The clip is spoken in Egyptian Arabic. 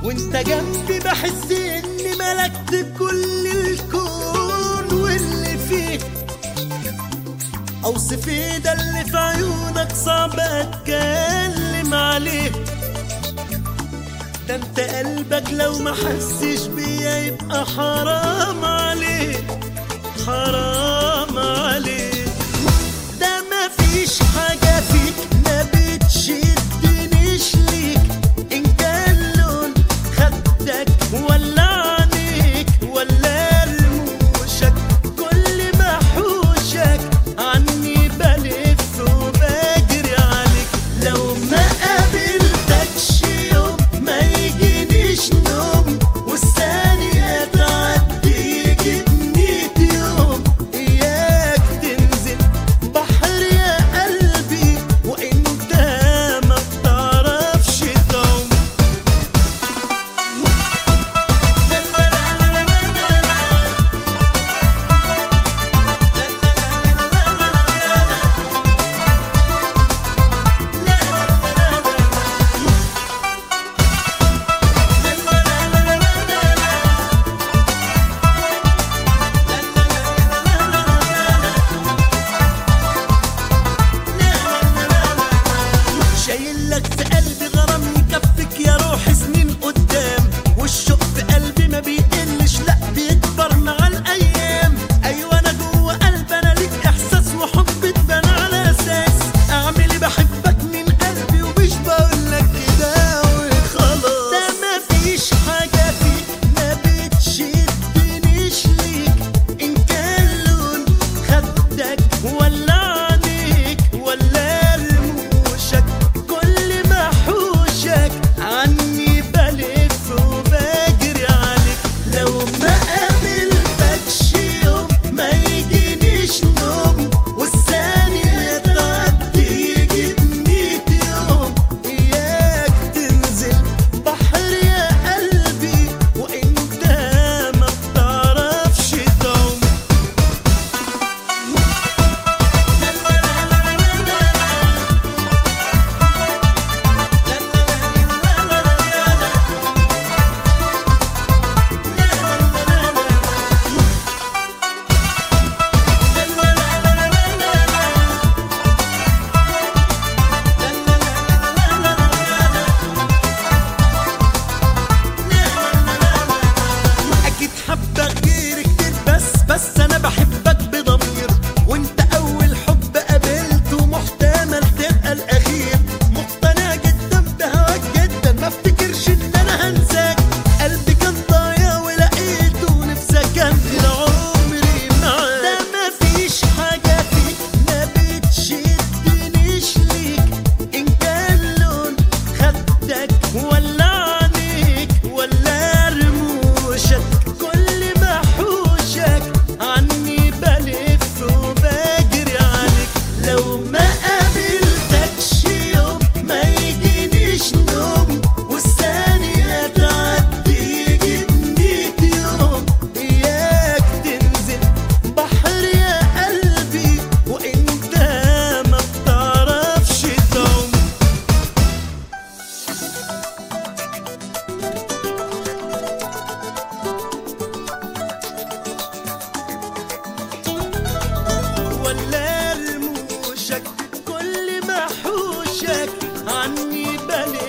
وانت جنبي بحس اني ملكت كل الكون واللي فيه اوصف ايه ده اللي في عيونك صعب اتكلم عليه ده انت قلبك لو ما حسش بيا يبقى حرام عليك حرام عليك ده ما فيش حاجة فيك ما بتشدنيش ليك إن كان لون خدك ولا عينيك ولا رموشك كل ما حوشك عني بلف وبجري عليك لو ما قابلتكش يوم ما يجينيش نوم والثانية تعدي يجيبني يوم إياك تنزل بحر يا قلبي وانت ما بتعرفش تعوم شايل لك في قلبي غرام يكفك يا روح سنين قدام والشوق في قلبي ما بيقلش لا بيكبر مع الايام ايوه انا جوه قلبي انا ليك احساس وحب اتبنى على اساس اعمل ايه بحبك من قلبي ومش بقول لك كده وخلاص ده ما فيش حاجه فيك ما بتشدنيش ليك ان كان لون خدك ولا عينيك ولا رموشك كل ما حوشك عني بلف وبجري عليك لو ما قابلتكش يوم ما يجينيش نوم والثانية تعدي يجيبني يوم إياك تنزل بحر يا قلبي وانت ما بتعرفش تعوم اكيد حبة غير كتير بس بس انا بحبك بضمير وانت اول حب قابلته محتمل تبقى الاخير مقتنع جدا بهواك جدا ما افتكرش ان انا هنساك قلبي كان ضايع ولقيته نفسي اكمل عمري معاك ده ما فيش حاجة فيك ما بتشدنيش ليك ان كان لون خدك ولا عينيك ولا رموشك كل ما حوشك عني بلف وبجري عليك لو ما قابلتكش يوم ما يجينيش نوم والثانية تعدي يجيبني يوم إياك تنزل بحر يا قلبي وانت ما بتعرفش تعوم ولا رموشك كل ما حوشك عني بلف